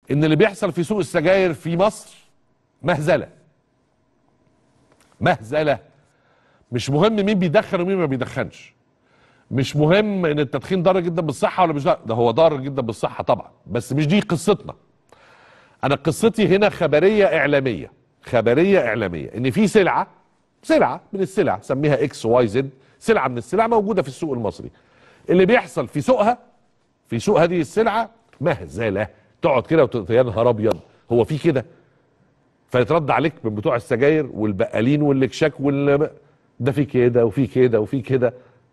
ان اللي بيحصل في سوق السجاير في مصر مهزله مهزله مش مهم مين بيدخن ومين ما بيدخنش مش مهم ان التدخين ضار جدا بالصحه ولا مش ضار ده هو ضار جدا بالصحه طبعا بس مش دي قصتنا انا قصتي هنا خبريه اعلاميه خبريه اعلاميه ان في سلعه سلعه من السلع سميها اكس واي زد سلعه من السلع موجوده في السوق المصري اللي بيحصل في سوقها في سوق هذه السلعه مهزله تقعد كده وت- يا نهار ابيض هو في كده فيترد عليك من بتوع السجاير والبقالين والاكشاك وال ده في كده وفي كده وفي كده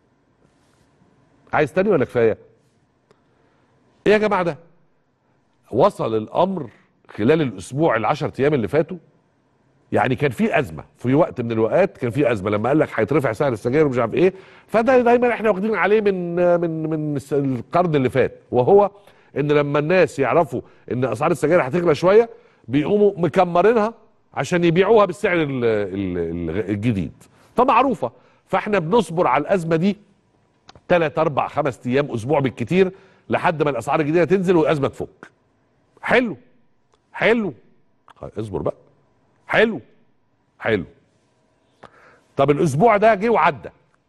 عايز تاني ولا كفايه؟ ايه يا جماعه ده؟ وصل الامر خلال الاسبوع العشر ايام اللي فاتوا يعني كان في ازمه في وقت من الوقت كان في ازمه لما قال لك هيترفع سعر السجاير ومش عارف ايه فده دايما احنا واخدين عليه من من من الس- القرن اللي فات وهو ان لما الناس يعرفوا ان اسعار السجاير هتغلى شويه بيقوموا مكمرينها عشان يبيعوها بالسعر ال- ال- ال- الجديد فمعروفه فاحنا بنصبر على الازمه دي ثلاث اربع خمس ايام اسبوع بالكتير لحد ما الاسعار الجديده تنزل والازمه تفك حلو حلو اصبر بقى حلو حلو طب الاسبوع ده جه وعدى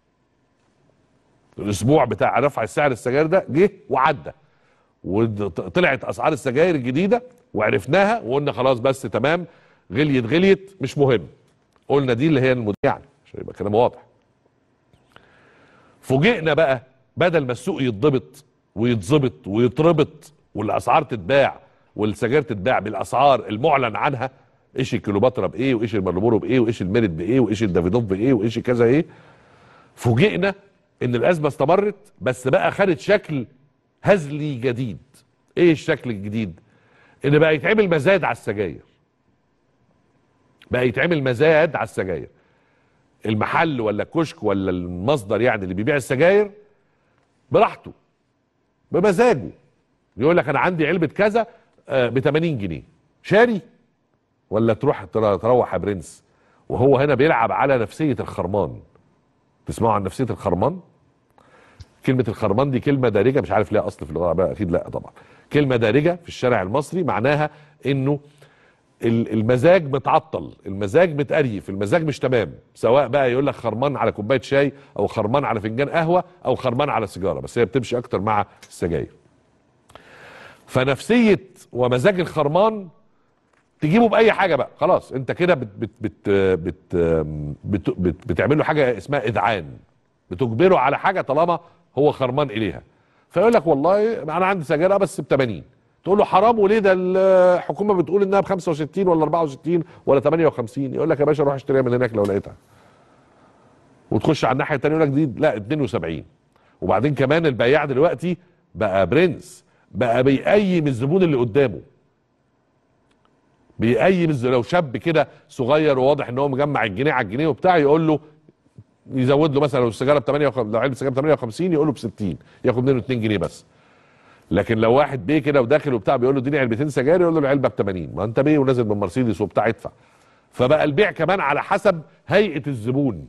الاسبوع بتاع رفع السعر السجاير ده جه وعدى وطلعت اسعار السجاير الجديده وعرفناها وقلنا خلاص بس تمام غليت غليت مش مهم قلنا دي اللي هي المد يعني عشان يبقى كلام واضح فوجئنا بقى بدل ما السوق يتضبط ويتظبط ويتربط والاسعار تتباع والسجاير تتباع بالاسعار المعلن عنها ايش الكيلوباترا بايه وايش المرلبورو بايه وايش الميريت بايه وايش الدافيدوف بايه وايش كذا ايه فوجئنا ان الازمه استمرت بس بقى خدت شكل هزلي جديد ايه الشكل الجديد ان بقى يتعمل مزاد على السجاير بقى يتعمل مزاد على السجاير المحل ولا الكشك ولا المصدر يعني اللي بيبيع السجاير براحته بمزاجه يقول لك انا عندي علبه كذا ب 80 جنيه شاري ولا تروح تر- تروح يا برنس وهو هنا بيلعب على نفسيه الخرمان تسمعوا عن نفسيه الخرمان كلمه الخرمان دي كلمه دارجه مش عارف ليها اصل في اللغه العربيه اكيد لا طبعا كلمه دارجه في الشارع المصري معناها انه ال- المزاج متعطل المزاج متقريف المزاج مش تمام سواء بقى يقول لك خرمان على كوبايه شاي او خرمان على فنجان قهوه او خرمان على سيجاره بس هي بتمشي اكتر مع السجاير فنفسيه ومزاج الخرمان تجيبه باي حاجه بقى خلاص انت كده بت بت بت بت بت بت بتعمل له حاجه اسمها اذعان بتجبره على حاجه طالما هو خرمان اليها فيقول لك والله انا عندي سجاير بس ب 80 تقول له حرام وليه ده الحكومه بتقول انها ب 65 ولا 64 ولا 58 يقول لك يا باشا روح اشتريها من هناك لو لقيتها وتخش على الناحيه الثانيه يقول لك دي لا 72 وبعدين كمان البياع دلوقتي بقى برنس بقى بيقيم الزبون اللي قدامه بيقيم الز- لو شاب كده صغير وواضح ان هو مجمع الجنيه على الجنيه وبتاع يقول له يزود له مثلا لو السيجاره ب 58 لو علبه السيجاره ب 58 يقول له ب 60 ياخد منه 2 جنيه بس لكن لو واحد بيه كده وداخل وبتاع بيقول له اديني علبتين سجاير يقول له العلبه ب 80 ما انت بيه ونازل من مرسيدس وبتاع ادفع فبقى البيع كمان على حسب هيئه الزبون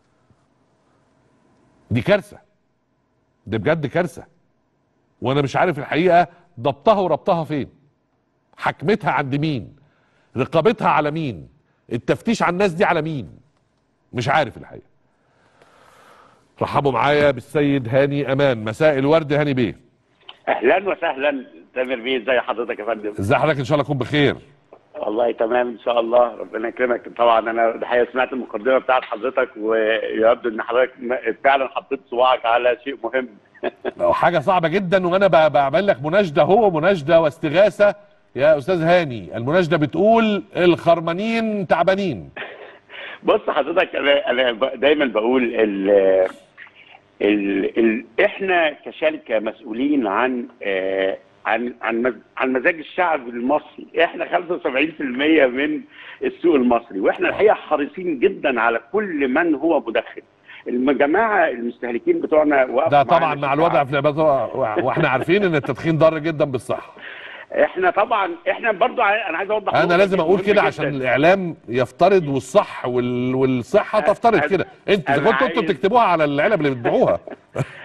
دي كارثه دي بجد كارثه وانا مش عارف الحقيقه ضبطها وربطها فين حكمتها عند مين رقابتها على مين التفتيش على الناس دي على مين مش عارف الحقيقه رحبوا معايا بالسيد هاني امان مساء الورد هاني بيه اهلا وسهلا تامر بيه ازي حضرتك يا فندم ازي حضرتك ان شاء الله تكون بخير والله تمام ان شاء الله ربنا يكرمك طبعا انا الحقيقه سمعت المقدمه بتاعت حضرتك ويبدو ان حضرتك م- فعلا حطيت صباعك على شيء مهم حاجه صعبه جدا وانا ب- بعمل لك مناشده هو مناشده واستغاثه يا استاذ هاني المناشده بتقول الخرمانين تعبانين بص حضرتك انا انا ب- دايما بقول ال ال ال احنا كشركه مسؤولين عن آه، عن عن مز- عن مزاج الشعب المصري احنا 75% من السوق المصري واحنا الحقيقه حريصين جدا على كل من هو مدخن الجماعه المستهلكين بتوعنا واقفة ده طبعا معانا مع الوضع في الإبادة، واحنا عارفين ان التدخين ضار جدا بالصحه احنا طبعا احنا برضو ع- انا عايز اوضح انا نقطة لازم اقول مهمة كده جداً. عشان الاعلام يفترض والصح وال... والصحه أنا- تفترض أنا- كده انتوا أنا كنتوا انتوا عايز- بتكتبوها على العلب اللي بتبيعوها إح-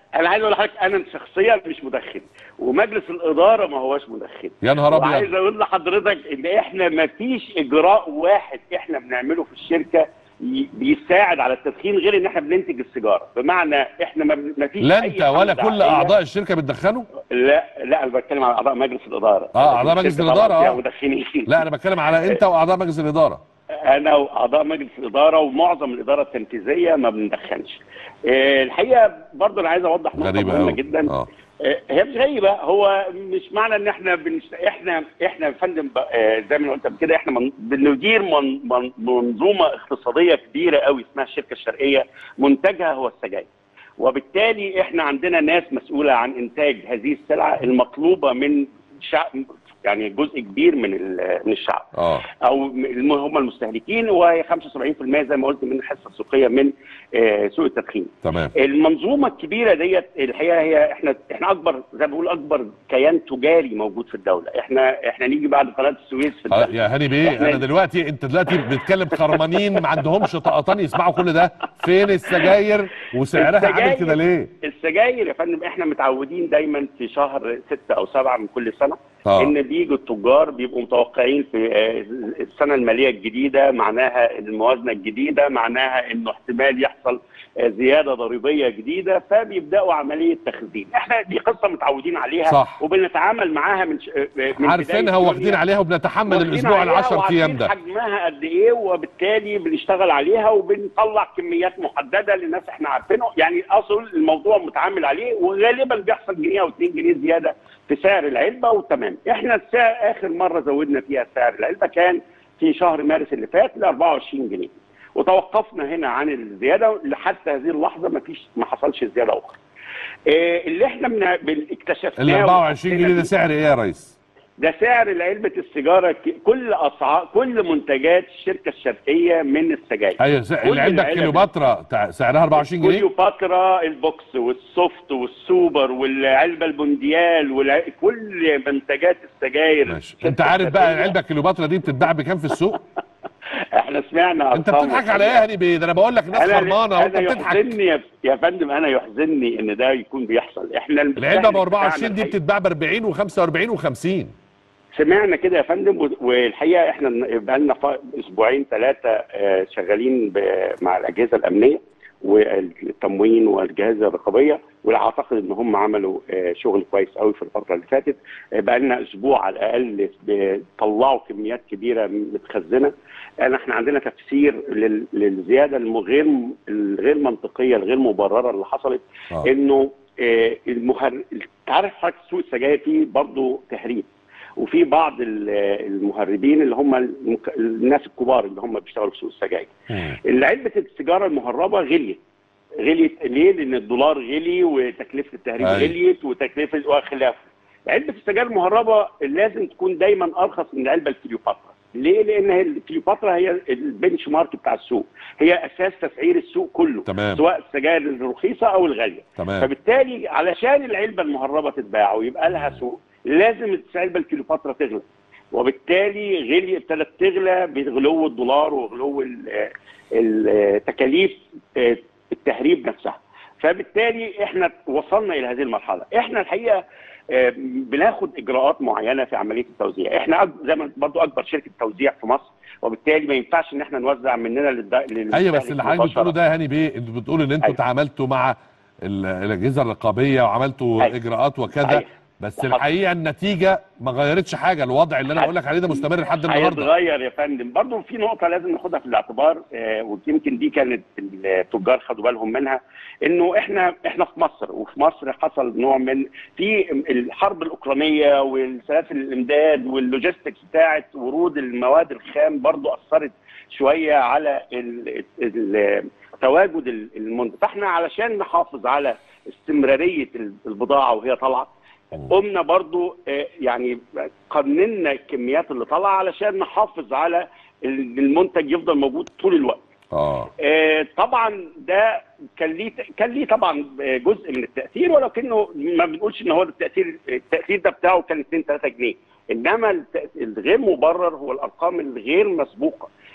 انا عايز اقول لحضرتك انا شخصيا مش مدخن ومجلس الاداره ما هوش مدخن يا نهار وعايز ابيض اقول لحضرتك ان احنا ما فيش اجراء واحد احنا بنعمله في الشركه ي- بيساعد على التدخين غير ان احنا بننتج السيجاره بمعنى احنا ما ما فيش لا أي انت ولا حملة كل دعائية. اعضاء الشركه بتدخنوا لا لا انا بتكلم على اعضاء مجلس الاداره آه، أعضاء مجلس الشركة طبعاً الإدارة، فيها آه. مدخنين لا انا بتكلم على انت واعضاء مجلس الاداره انا واعضاء مجلس الاداره ومعظم الاداره التنفيذيه ما بندخنش آه، الحقيقه برضه انا عايز اوضح نقطه غريبه مهمه قوي جدا اه آه، هي مش غريبه هو مش معنى ان احنا بنشت... احنا احنا يا فندم ب- آه، زي ما قلت قبل كده احنا من... بندير من... من... منظومه اقتصاديه كبيره قوي اسمها الشركه الشرقيه منتجها هو السجاير وبالتالي احنا عندنا ناس مسؤوله عن انتاج هذه السلعه المطلوبه من شعب يعني جزء كبير من ال- من الشعب اه او الم- هم المستهلكين وهي 75% زي ما قلت من الحصه السوقيه من آه، سوق التدخين تمام المنظومه الكبيره ديت الحقيقه هي احنا احنا اكبر زي ما بقول اكبر كيان تجاري موجود في الدوله احنا احنا نيجي بعد قناه السويس في آه، الدولة. يا هاني بيه إحنا- انا دلوقتي انت دلوقتي بتتكلم خرمانين ما عندهمش طقطان يسمعوا كل ده فين السجاير وسعرها عامل السجاير- كده ليه السجاير يا فندم احنا متعودين دايما في شهر ستة او سبعة من كل سنه اه ان بيجوا التجار بيبقوا متوقعين في آه، السنه الماليه الجديده معناها الموازنه الجديده معناها انه احتمال يحصل آه، زياده ضريبيه جديده فبيبداوا عمليه تخزين احنا دي قصه متعودين عليها صح. وبنتعامل معاها من, ش... آه، من عارفينها بداية واخدين يونيو. عليها وبنتحمل واخدين الاسبوع عليها العشر وعارفين ايام ده حجمها قد ايه وبالتالي بنشتغل عليها وبنطلع كميات محدده للناس احنا عارفينه يعني اصل الموضوع متعامل عليه وغالبا بيحصل جنيه او 2 جنيه زياده في سعر العلبه وتمام احنا السعر اخر مره زودنا فيها سعر العلبه كان في شهر مارس اللي فات ل 24 جنيه وتوقفنا هنا عن الزياده لحتى هذه اللحظه ما فيش ما حصلش زياده اخرى إيه اللي احنا بن- بن- اكتشفناه ال 24 جنيه ده وحطينا سعر ايه يا ريس؟ ده سعر علبة السيجارة ك- كل أسعار كل منتجات الشركة الشرقية من السجاير ايوه س- كل العلبه العلب- كيلوباترا تع- سعرها 24 جنيه كليوباترا البوكس والسوفت والسوبر والعلبة البونديال والع... كل منتجات السجاير ماشي الشركة انت عارف بقى الشرقية. العلبه كيلوباترا دي بتتباع بكام في السوق؟ احنا سمعنا انت أرقام بتضحك على ايه يا هاني بيه؟ ده انا بقول لك الناس انا خرمانه وانت انا بتضحك يحزنني يا- يا فندم انا يحزنني ان ده يكون بيحصل احنا العلبه ب 24 دي بتاعنا بتتباع ب 40 و45 و50 سمعنا كده يا فندم و- والحقيقه احنا بقى لنا اسبوعين ثلاثه شغالين ب- مع الاجهزه الامنيه والتموين والاجهزه الرقابيه واعتقد ان هم عملوا آه، شغل كويس قوي في الفتره اللي فاتت بقى لنا اسبوع على الاقل بيطلعوا كميات كبيره متخزنه انا احنا عندنا تفسير لل- للزياده الغير الغير منطقيه الغير مبرره اللي حصلت اه انه آه، المهر تعرف حضرتك سوق السجاير فيه برضه تهريب وفي بعض ال- المهربين اللي هم المك- الناس الكبار اللي هم بيشتغلوا في سوق السجاير مم. علبه السيجاره المهربه غليت غليت ليه؟ لان الدولار غلي وتكلفه التهريب أيوة. غليت وتكلفه وخلافه. علبه السجاير المهربه لازم تكون دايما ارخص من العلبه الكليوباترا. ليه؟ لان هي الكليوباترا هي البنش مارك بتاع السوق، هي اساس تسعير السوق كله تمام. سواء السجاير الرخيصه او الغاليه. تمام فبالتالي علشان العلبه المهربه تتباع ويبقى لها سوق لازم العلبه الكليوباترا تغلى وبالتالي غلي ابتدت تغلى بغلو الدولار وغلو ال- التكاليف آه، التهريب نفسها فبالتالي احنا وصلنا الى هذه المرحله احنا الحقيقه آه، بناخد اجراءات معينه في عمليه التوزيع احنا أك- زي ما برضو اكبر شركه توزيع في مصر وبالتالي ما ينفعش ان احنا نوزع مننا للد... ايوه بس اللي حضرتك بتقوله ده يا هاني بيه انتوا بتقولوا ان انتوا أيوة. تعاملتوا مع ال- الاجهزه الرقابيه وعملتوا أيوة. اجراءات وكذا صحيح. بس وحصل. الحقيقه النتيجه ما غيرتش حاجه الوضع اللي انا بقول لك عليه ده مستمر لحد النهارده هيتغير يا فندم برضه في نقطه لازم ناخدها في الاعتبار آه ويمكن دي كانت التجار خدوا بالهم منها انه احنا احنا في مصر وفي مصر حصل نوع من في الحرب الاوكرانيه والسلاسل الامداد واللوجيستكس بتاعه ورود المواد الخام برضه اثرت شويه على ال- ال- تواجد المنتج فاحنا علشان نحافظ على استمراريه البضاعه وهي طالعه قمنا برضو آه، يعني قننا الكميات اللي طالعه علشان نحافظ على ال- المنتج يفضل موجود طول الوقت اه آه، طبعا ده كان ليه كان ليه طبعا آه، جزء من التاثير ولكنه ما بنقولش ان هو ده التاثير التاثير ده بتاعه كان 2 3 جنيه انما الت- الغير مبرر هو الارقام الغير مسبوقه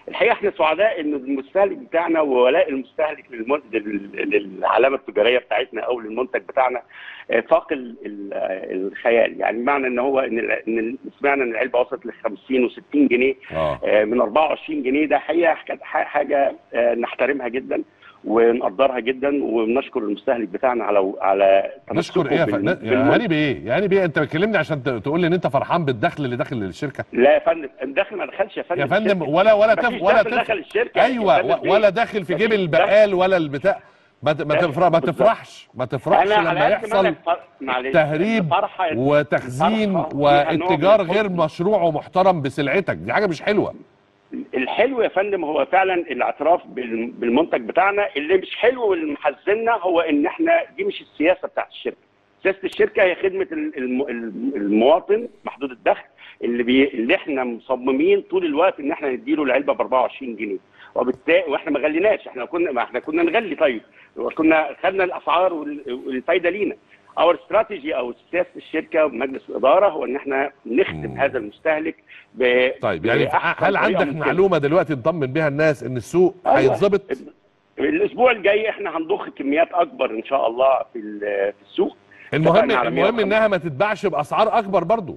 الحقيقه احنا سعداء ان المستهلك بتاعنا وولاء المستهلك للمن... لل- للعلامه التجاريه بتاعتنا او للمنتج بتاعنا آه، فاق ال- ال- آه، الخيال يعني معنى ان هو ان ال- ان ال- سمعنا ان العلبه وصلت ل 50 و60 جنيه اه آه، من 24 جنيه ده حقيقه كانت ح- حاجه آه، نحترمها جدا ونقدرها جدا وبنشكر المستهلك بتاعنا على على نشكر ايه يا تمسكه فندم بال- يا بالمنتج. هاني بايه يا هاني بايه انت بتكلمني عشان ت- تقول لي ان انت فرحان بالدخل اللي داخل الشركه لا يا فندم الدخل ما دخلش يا فندم يا فندم الشركة. ولا ولا مفيش تف ولا دخل تف دخل الشركه يا ايوه فندم و- ولا داخل في جيب مفيش البقال ولا البتاع ما ت- ما دخل. تفرح ما بالظبط. تفرحش ما تفرحش أنا على لما قد ما يحصل أنا فر- معلش، تهريب الفرحة- وتخزين الفرحة فيها نوع من واتجار غير الحزن. مشروع ومحترم بسلعتك دي حاجه مش حلوه الحلو يا فندم هو فعلا الاعتراف بال- بالمنتج بتاعنا اللي مش حلو واللي محزننا هو ان احنا دي مش السياسه بتاعت الشركه سياسه الشركه هي خدمه ال- الم- الم- المواطن محدود الدخل اللي بي اللي احنا مصممين طول الوقت ان احنا نديله العلبه ب 24 جنيه وبالتالي واحنا ما غليناش احنا كنا ما احنا كنا نغلي طيب وكنا خدنا الاسعار وال- والفايده لينا اور استراتيجي او سياسه الشركه ومجلس الاداره هو ان احنا نخدم مم. هذا المستهلك ب طيب يعني بأحسن هل طريقة عندك ممكنة. معلومه دلوقتي تطمن بيها الناس ان السوق أيوة. هيتظبط الاسبوع الجاي احنا هنضخ كميات اكبر ان شاء الله في ال- في السوق المهم اتفقنا على المهم 150. انها ما تتباعش باسعار اكبر برضو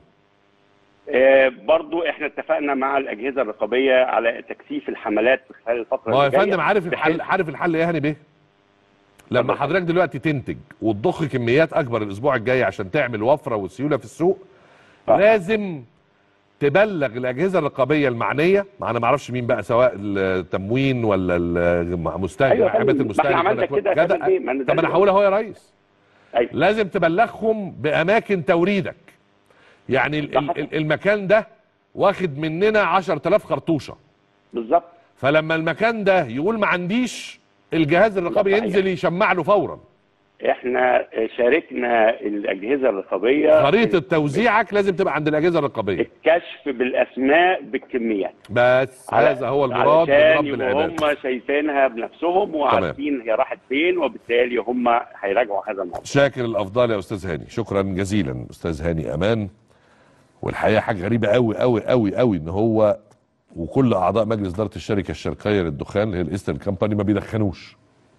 آه، برضو احنا اتفقنا مع الاجهزه الرقابيه على تكثيف الحملات في خلال الفتره ما هو يا اللي جاية فندم عارف الحل بحيث- عارف الحل ايه يا هاني بيه لما اتفضل. حضرتك دلوقتي تنتج وتضخ كميات اكبر الاسبوع الجاي عشان تعمل وفره وسيوله في السوق آه. لازم تبلغ الاجهزه الرقابيه المعنيه ما انا ما اعرفش مين بقى سواء التموين ولا المستهلك أيوة يا حمايه فندم. ما المستهلك إحنا عملنا ولا كده يا كده. فندم. ما أنا ده طب انا اللي- هقول اهو يا ريس أيوة. لازم تبلغهم باماكن توريدك يعني ال- ده ال- حصل. ال- المكان ده واخد مننا 10000 خرطوشه بالظبط فلما المكان ده يقول ما عنديش الجهاز الرقابي لا، ينزل يشمع له فورا احنا شاركنا الاجهزه الرقابيه خريطه توزيعك لازم تبقى عند الاجهزه الرقابيه الكشف بالاسماء بالكميات بس هذا هو المراد من علشان رب يبقوا العباد هم شايفينها بنفسهم وعارفين هي راحت فين وبالتالي هم هيراجعوا هذا الموضوع شاكر الافضال يا استاذ هاني شكرا جزيلا استاذ هاني امان والحقيقه حاجه غريبه قوي قوي قوي قوي ان هو وكل اعضاء مجلس اداره الشركه الشرقيه للدخان اللي هي الايسترن كامباني ما بيدخنوش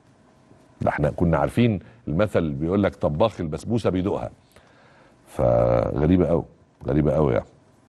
ده احنا كنا عارفين المثل اللي بيقول لك طباخ البسبوسه بيدوقها فغريبه قوي غريبه قوي يعني